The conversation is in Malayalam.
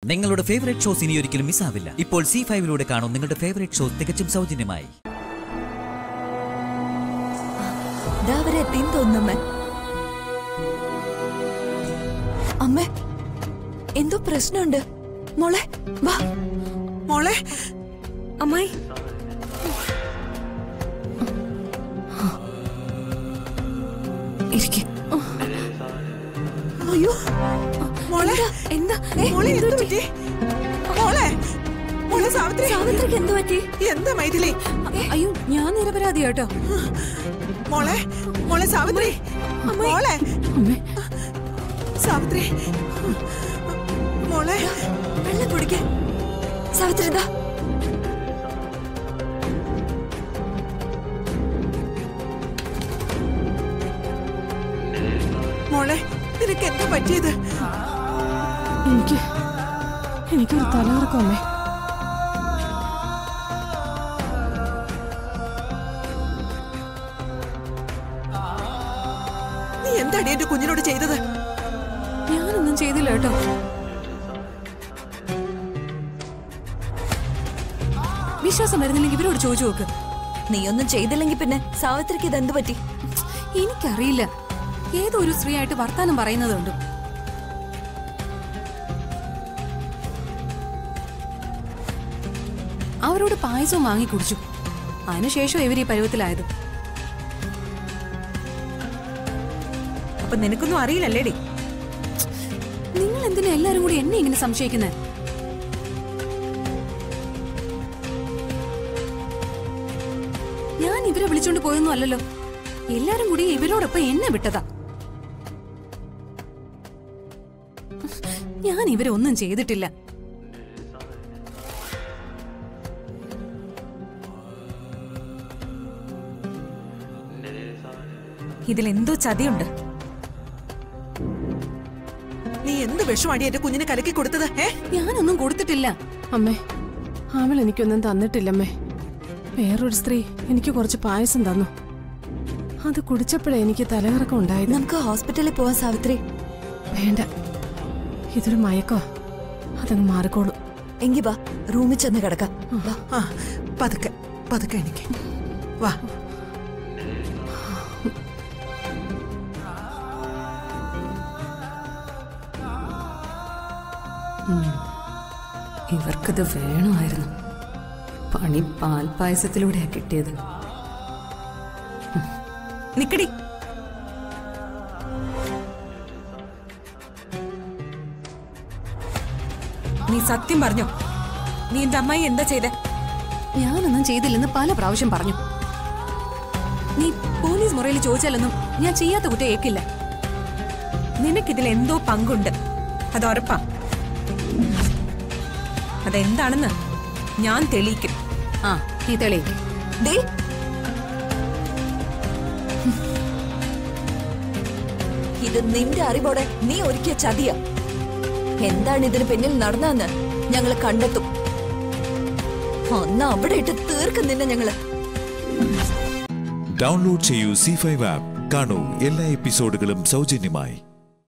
നിങ്ങളുടെ ഫേവറേറ്റ് ഷോസ് ഇനി ഒരിക്കലും മിസ്സാവില്ല ഇപ്പോൾ സി ഫൈവിലൂടെ കാണും നിങ്ങളുടെ ഫേവറേറ്റ് ഷോസ് തികച്ചും സൗജന്യമായി ദാ അവരെ എത്തിന്ന് തോന്നുന്നമ്മ അമ്മ എന്തോ പ്രശ്നമുണ്ട് മോളെ വാ മോളെ അമ്മായി ഇരിക്കെ അയ്യോ മോളെ എന്താ മോളെ എന്ത് പറ്റി മോളെ മോളെ സാവിത്രി സാവിത്രിക്ക് എന്ത് പറ്റി എന്താ മൈഥിലി അയ്യോ ഞാൻ നിരപരാധി കേട്ടോ മോളെ മോളെ സാവിത്രി മോളെ സാവിത്രി മോളെ വെള്ളം കുടിക്കേ സാവിത്രി എന്താ മോളെ നിനക്ക് എന്താ പറ്റിയത് എനിക്ക് എനിക്കൊരു തലകറക്കം അമ്മേ നീ എന്താടി എന്റെ കുഞ്ഞിനോട് ചെയ്തത് ഞാനൊന്നും ചെയ്തില്ല കേട്ടോ വിശ്വാസം വരുന്നില്ലെങ്കിൽ ഇവരോട് ചോദിച്ചു നോക്ക് നീയൊന്നും ചെയ്തില്ലെങ്കിൽ പിന്നെ സാവിത്രിക്ക് ഇത് എന്ത് പറ്റി എനിക്കറിയില്ല ഏതോ ഒരു സ്ത്രീ ആയിട്ട് വർത്താനം പറയുന്നതുണ്ട് അവരോട് പായസവും വാങ്ങി കുടിച്ചു അതിനുശേഷം ഇവർ ഈ പരുവത്തിലായത് അപ്പൊ നിനക്കൊന്നും അറിയില്ലല്ലേടി നിങ്ങൾ എന്തിനാ എല്ലാരും കൂടി എന്നെ ഇങ്ങനെ സംശയിക്കുന്നത് ഞാൻ ഇവരെ വിളിച്ചോണ്ട് പോയൊന്നും അല്ലല്ലോ എല്ലാരും കൂടി ഇവരോടൊപ്പം എന്നെ വിട്ടതാ ഞാൻ ഇവരെ ഒന്നും ചെയ്തിട്ടില്ല ഇതിലെന്തോ ചതിയുണ്ട് നീ എന്ത് വിഷമാടി എന്റെ കുഞ്ഞിനെ കലക്കി കൊടുത്തത് ഏ ഞാനൊന്നും കൊടുത്തിട്ടില്ല അമ്മേ അവൾ എനിക്കൊന്നും തന്നിട്ടില്ലമ്മേ വേറൊരു സ്ത്രീ എനിക്ക് കുറച്ച് പായസം തന്നു അത് കുടിച്ചപ്പോഴേ എനിക്ക് തലകറക്കം ഉണ്ടായത് നമുക്ക് ഹോസ്പിറ്റലിൽ പോവാൻ സാവിത്രി വേണ്ട ഇതൊരു മയക്കോ അതങ്ങ് മാറിക്കോളൂ എങ്കി വാ റൂമിൽ ചെന്ന് കിടക്കാം വാ ആ പതുക്കെ പതുക്കെ എനിക്ക് വാ ഇവർക്കത് വേണമായിരുന്നു പണി പാൽപായസത്തിലൂടെയാ കിട്ടിയത് നിക്കടി നീ സത്യം പറഞ്ഞോ നീ എന്റെ അമ്മായി എന്താ ചെയ്തേ ഞാനൊന്നും ചെയ്തില്ലെന്ന് പല പ്രാവശ്യം പറഞ്ഞു നീ പോലീസ് മുറയിൽ ചോദിച്ചാലൊന്നും ഞാൻ ചെയ്യാത്ത കുറ്റം ഏക്കില്ല നിനക്കിതിൽ എന്തോ പങ്കുണ്ട് അത് ഉറപ്പാ അതെന്താണെന്ന് ഞാൻ തെളിയിക്കും ആ നീ തെളിയിക്ക് ദേ ഇത് നിന്റെ അറിവോടെ നീ ഒരുക്കിയ ചതിയ എന്താണ് ഇതിന് പിന്നിൽ നടന്നതെന്ന് ഞങ്ങൾ കണ്ടെത്തും അന്ന് അവിടെ ഇട്ട് തീർക്കുന്നില്ല ഞങ്ങള് ഡൗൺലോഡ് ചെയ്യൂ സി ഫൈവ് ആപ്പ് കാണൂ എല്ലാ എപ്പിസോഡുകളും സൗജന്യമായി